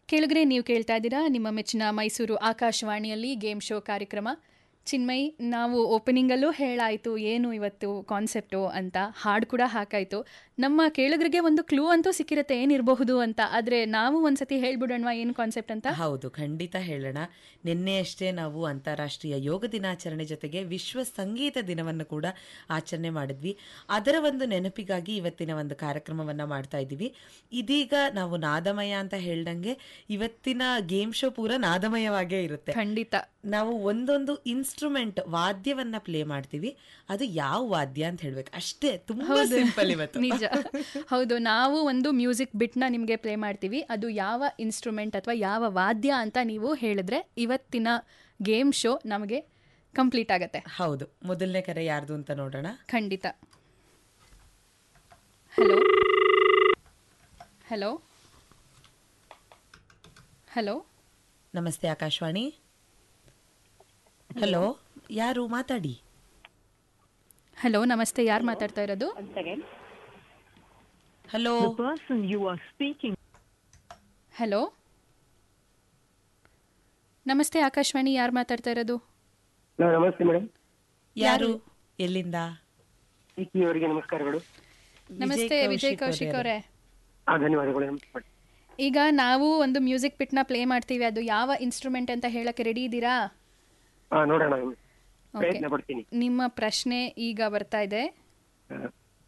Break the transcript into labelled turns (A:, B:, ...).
A: ಕೇಳಿದ್ರೆ ನೀವು ಕೇಳ್ತಾ ಇದ್ದೀರಾ ನಿಮ್ಮ ಮೆಚ್ಚಿನ ಮೈಸೂರು ಆಕಾಶವಾಣಿಯಲ್ಲಿ ಗೇಮ್ ಶೋ ಕಾರ್ಯಕ್ರಮ ಚಿನ್ಮಯ್ ನಾವು ಓಪನಿಂಗಲ್ಲೂ ಹೇಳಾಯಿತು ಏನು ಇವತ್ತು ಕಾನ್ಸೆಪ್ಟು ಅಂತ ಹಾಡು ಕೂಡ ಹಾಕಾಯಿತು ನಮ್ಮ ಕೇಳಿದ್ರಿಗೆ ಒಂದು ಕ್ಲೂ ಅಂತೂ ಸಿಕ್ಕಿರುತ್ತೆ ಏನಿರಬಹುದು ಅಂತ ಆದರೆ ನಾವು ಒಂದ್ಸತಿ ಹೇಳ್ಬಿಡೋಣವಾ ಏನು ಕಾನ್ಸೆಪ್ಟ್ ಅಂತ
B: ಹೌದು ಖಂಡಿತ ಹೇಳೋಣ ನಿನ್ನೆ ಅಷ್ಟೇ ನಾವು ಅಂತಾರಾಷ್ಟ್ರೀಯ ಯೋಗ ದಿನಾಚರಣೆ ಜೊತೆಗೆ ವಿಶ್ವ ಸಂಗೀತ ದಿನವನ್ನು ಕೂಡ ಆಚರಣೆ ಮಾಡಿದ್ವಿ ಅದರ ಒಂದು ನೆನಪಿಗಾಗಿ ಇವತ್ತಿನ ಒಂದು ಕಾರ್ಯಕ್ರಮವನ್ನ ಮಾಡ್ತಾ ಇದ್ದೀವಿ ಇದೀಗ ನಾವು ನಾದಮಯ ಅಂತ ಹೇಳ್ದಂಗೆ ಇವತ್ತಿನ ಗೇಮ್ ಶೋ ಪೂರ ನಾದಮಯವಾಗೇ ಇರುತ್ತೆ
A: ಖಂಡಿತ
B: ನಾವು ಒಂದೊಂದು ಇನ್ಸ್ಟ್ರೂಮೆಂಟ್ ವಾದ್ಯವನ್ನ ಪ್ಲೇ ಮಾಡ್ತೀವಿ ಅದು ಯಾವ ವಾದ್ಯ ಅಂತ ಹೇಳ್ಬೇಕು ಅಷ್ಟೇ ತುಂಬಾ ಸಿಂಪಲ್ ಇವತ್ತು
A: ನಿಜ ಹೌದು ನಾವು ಒಂದು ಮ್ಯೂಸಿಕ್ ಬಿಟ್ನ ನಿಮಗೆ ಪ್ಲೇ ಮಾಡ್ತೀವಿ ಅದು ಯಾವ ಇನ್ಸ್ಟ್ರೂಮೆಂಟ್ ಅಥವಾ ಯಾವ ವಾದ್ಯ ಅಂತ ನೀವು ಹೇಳಿದ್ರೆ ಇವತ್ತಿನ ಗೇಮ್ ಶೋ ನಮಗೆ ಕಂಪ್ಲೀಟ್ ಆಗತ್ತೆ
B: ಹೌದು ಮೊದಲನೇ ಕರೆ ಯಾರ್ದು ಅಂತ ನೋಡೋಣ
A: ಖಂಡಿತ ಹಲೋ ಹಲೋ ಹಲೋ
B: ನಮಸ್ತೆ ಆಕಾಶವಾಣಿ ಹಲೋ ಯಾರು ಮಾತಾಡಿ
A: ಹಲೋ ನಮಸ್ತೆ ಯಾರು ಮಾತಾಡ್ತಾ ಇರೋದು
B: hello
C: The person you are speaking
A: hello ನಮಸ್ತೆ ಆಕಾಶವಾಣಿ ಯಾರು ಮಾತಾಡ್ತಾ ಇರೋದು
D: ಹಲೋ ನಮಸ್ತೆ ಮೇಡಮ್
B: ಯಾರು ಎಲ್ಲಿಂದ
D: ಅವರಿಗೆ ನಮಸ್ಕಾರಗಳು
A: ನಮಸ್ತೆ ವಿಜಯ್ ಕೌಶಿಕ್ ಅವರೇ
D: ಆ ಧನ್ಯವಾದಗಳು ನಮಸ್ಕಾರ
A: ಈಗ ನಾವು ಒಂದು ಮ್ಯೂಸಿಕ್ ಬಿಟ್ನ ಪ್ಲೇ ಮಾಡ್ತೀವಿ ಅದು ಯಾವ ಇನ್ಸ್ಟ್ರೂಮೆಂಟ್ ಅಂತ ಹೇಳಕ್ಕೆ ರೆಡಿ ಇದ್ದೀರಾ
D: ಹಾ ನೋಡೋಣ
A: ಓಕೆ
D: ಪ್ರಯತ್ನ ಪಡ್ತೀನಿ
A: ನಿಮ್ಮ ಪ್ರಶ್ನೆ ಈಗ ಬರ್ತಾ ಇದೆ
D: ಆ,